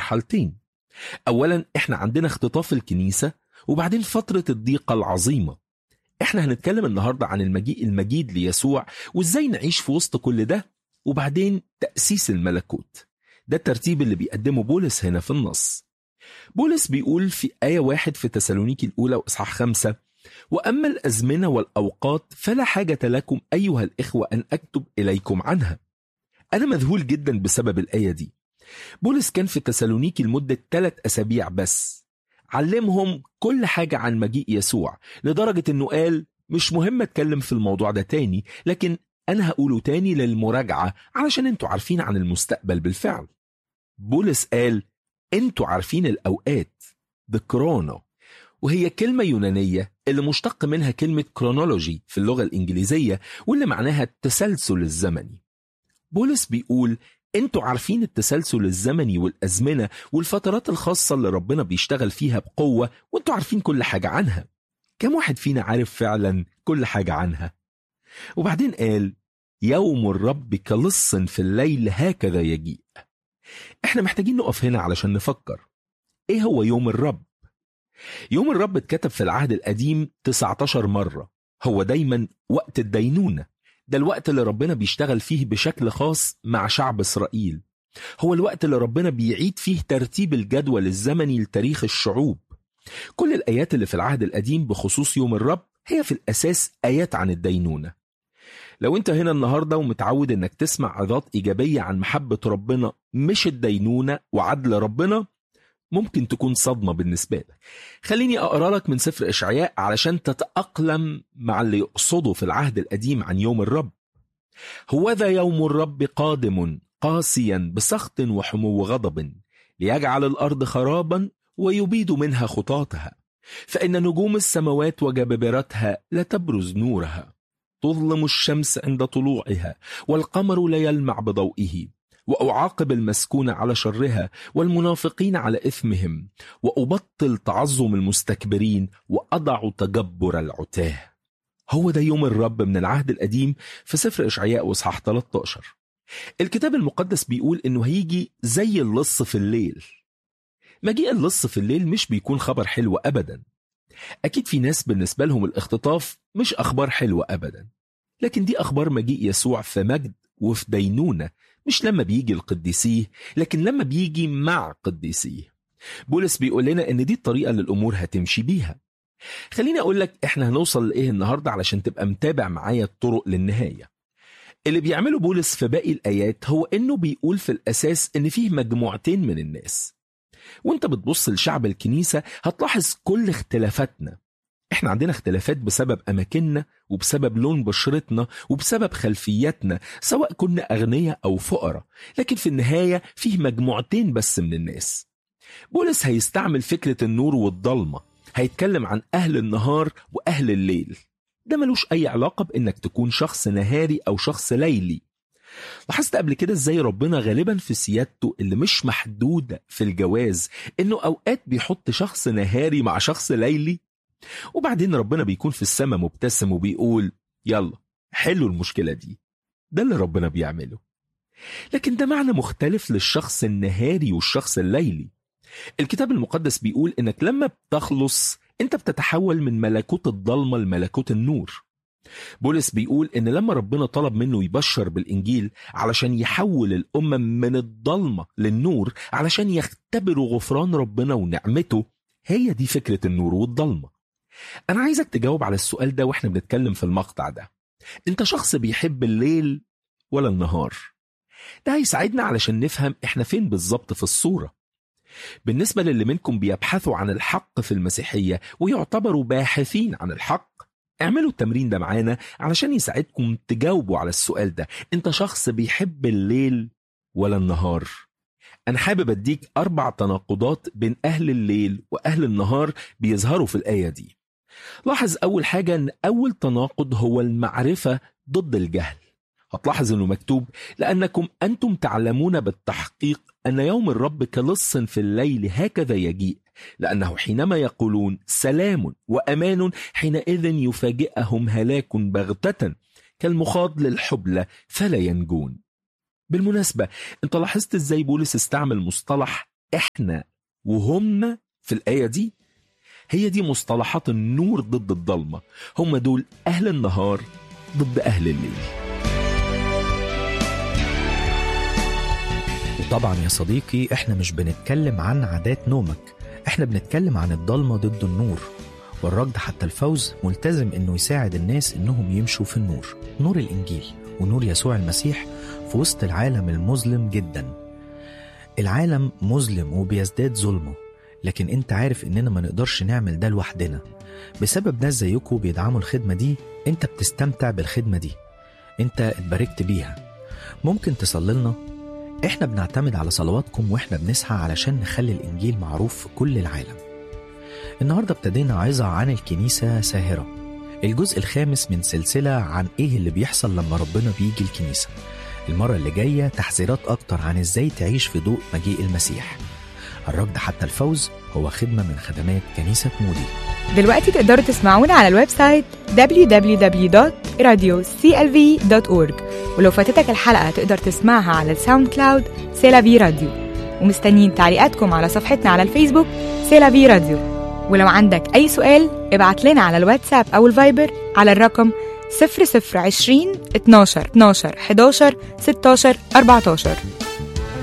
مرحلتين أولا إحنا عندنا اختطاف الكنيسة وبعدين فترة الضيقة العظيمة إحنا هنتكلم النهاردة عن المجيء المجيد ليسوع وإزاي نعيش في وسط كل ده وبعدين تأسيس الملكوت ده الترتيب اللي بيقدمه بولس هنا في النص بولس بيقول في آية واحد في تسالونيكي الأولى وإصحاح خمسة وأما الأزمنة والأوقات فلا حاجة لكم أيها الإخوة أن أكتب إليكم عنها أنا مذهول جدا بسبب الآية دي بولس كان في تسالونيكي لمدة ثلاث أسابيع بس علمهم كل حاجة عن مجيء يسوع لدرجة أنه قال مش مهم أتكلم في الموضوع ده تاني لكن أنا هقوله تاني للمراجعة علشان أنتوا عارفين عن المستقبل بالفعل بولس قال أنتوا عارفين الأوقات دكرونا وهي كلمة يونانية اللي مشتق منها كلمة كرونولوجي في اللغة الإنجليزية واللي معناها التسلسل الزمني بولس بيقول انتوا عارفين التسلسل الزمني والأزمنة والفترات الخاصة اللي ربنا بيشتغل فيها بقوة وانتوا عارفين كل حاجة عنها كم واحد فينا عارف فعلا كل حاجة عنها وبعدين قال يوم الرب كلص في الليل هكذا يجيء احنا محتاجين نقف هنا علشان نفكر ايه هو يوم الرب يوم الرب اتكتب في العهد القديم 19 مرة هو دايما وقت الدينونة ده الوقت اللي ربنا بيشتغل فيه بشكل خاص مع شعب إسرائيل هو الوقت اللي ربنا بيعيد فيه ترتيب الجدول الزمني لتاريخ الشعوب كل الآيات اللي في العهد القديم بخصوص يوم الرب هي في الأساس آيات عن الدينونة لو انت هنا النهارده ومتعود انك تسمع عظات ايجابيه عن محبه ربنا مش الدينونه وعدل ربنا ممكن تكون صدمه بالنسبه لك. خليني اقرا لك من سفر اشعياء علشان تتاقلم مع اللي يقصده في العهد القديم عن يوم الرب. هوذا يوم الرب قادم قاسيا بسخط وحمو غضب ليجعل الارض خرابا ويبيد منها خطاطها فان نجوم السماوات وجبابرتها لا تبرز نورها تظلم الشمس عند طلوعها والقمر لا يلمع بضوئه واعاقب المسكون على شرها والمنافقين على اثمهم وابطل تعظم المستكبرين واضع تجبر العتاه هو ده يوم الرب من العهد القديم في سفر اشعياء واصحاح 13 الكتاب المقدس بيقول انه هيجي زي اللص في الليل مجيء اللص في الليل مش بيكون خبر حلو ابدا أكيد في ناس بالنسبة لهم الاختطاف مش أخبار حلوة أبدا لكن دي أخبار مجيء يسوع في مجد وفي دينونة مش لما بيجي القديسيه لكن لما بيجي مع قديسيه بولس بيقول لنا ان دي الطريقة اللي الأمور هتمشي بيها خليني أقول لك إحنا هنوصل لإيه النهاردة علشان تبقى متابع معايا الطرق للنهاية اللي بيعمله بولس في باقي الآيات هو إنه بيقول في الأساس إن فيه مجموعتين من الناس وانت بتبص لشعب الكنيسة هتلاحظ كل اختلافاتنا احنا عندنا اختلافات بسبب اماكننا وبسبب لون بشرتنا وبسبب خلفياتنا سواء كنا اغنياء او فقراء لكن في النهاية فيه مجموعتين بس من الناس بولس هيستعمل فكرة النور والضلمة هيتكلم عن اهل النهار واهل الليل ده ملوش اي علاقة بانك تكون شخص نهاري او شخص ليلي لاحظت قبل كده ازاي ربنا غالبا في سيادته اللي مش محدودة في الجواز انه اوقات بيحط شخص نهاري مع شخص ليلي وبعدين ربنا بيكون في السماء مبتسم وبيقول يلا حلوا المشكلة دي ده اللي ربنا بيعمله لكن ده معنى مختلف للشخص النهاري والشخص الليلي الكتاب المقدس بيقول انك لما بتخلص انت بتتحول من ملكوت الضلمة لملكوت النور بولس بيقول ان لما ربنا طلب منه يبشر بالانجيل علشان يحول الامم من الضلمه للنور علشان يختبروا غفران ربنا ونعمته هي دي فكره النور والضلمه انا عايزك تجاوب على السؤال ده واحنا بنتكلم في المقطع ده انت شخص بيحب الليل ولا النهار ده هيساعدنا علشان نفهم احنا فين بالظبط في الصوره بالنسبه للي منكم بيبحثوا عن الحق في المسيحيه ويعتبروا باحثين عن الحق اعملوا التمرين ده معانا علشان يساعدكم تجاوبوا على السؤال ده انت شخص بيحب الليل ولا النهار انا حابب اديك اربع تناقضات بين اهل الليل واهل النهار بيظهروا في الايه دي لاحظ اول حاجه ان اول تناقض هو المعرفه ضد الجهل هتلاحظ انه مكتوب لانكم انتم تعلمون بالتحقيق ان يوم الرب كلص في الليل هكذا يجيء لأنه حينما يقولون سلام وأمان حينئذ يفاجئهم هلاك بغتة كالمخاض للحبلى فلا ينجون بالمناسبة انت لاحظت ازاي بولس استعمل مصطلح احنا وهم في الآية دي هي دي مصطلحات النور ضد الضلمة هم دول أهل النهار ضد أهل الليل وطبعا يا صديقي احنا مش بنتكلم عن عادات نومك احنا بنتكلم عن الضلمة ضد النور والركض حتى الفوز ملتزم انه يساعد الناس انهم يمشوا في النور نور الانجيل ونور يسوع المسيح في وسط العالم المظلم جدا العالم مظلم وبيزداد ظلمه لكن انت عارف اننا ما نقدرش نعمل ده لوحدنا بسبب ناس زيكم بيدعموا الخدمة دي انت بتستمتع بالخدمة دي انت اتباركت بيها ممكن تصلي لنا احنا بنعتمد على صلواتكم واحنا بنسعى علشان نخلي الانجيل معروف في كل العالم النهارده ابتدينا عظة عن الكنيسة ساهرة الجزء الخامس من سلسلة عن ايه اللي بيحصل لما ربنا بيجي الكنيسة المرة اللي جاية تحذيرات أكتر عن ازاي تعيش في ضوء مجيء المسيح الركض حتى الفوز هو خدمة من خدمات كنيسة مودي دلوقتي تقدروا تسمعونا على الويب سايت www.radioclv.org ولو فاتتك الحلقة تقدر تسمعها على الساوند كلاود سيلافي راديو ومستنيين تعليقاتكم على صفحتنا على الفيسبوك سيلافي راديو ولو عندك أي سؤال ابعت لنا على الواتساب أو الفايبر على الرقم 0020 12 12 11 16 14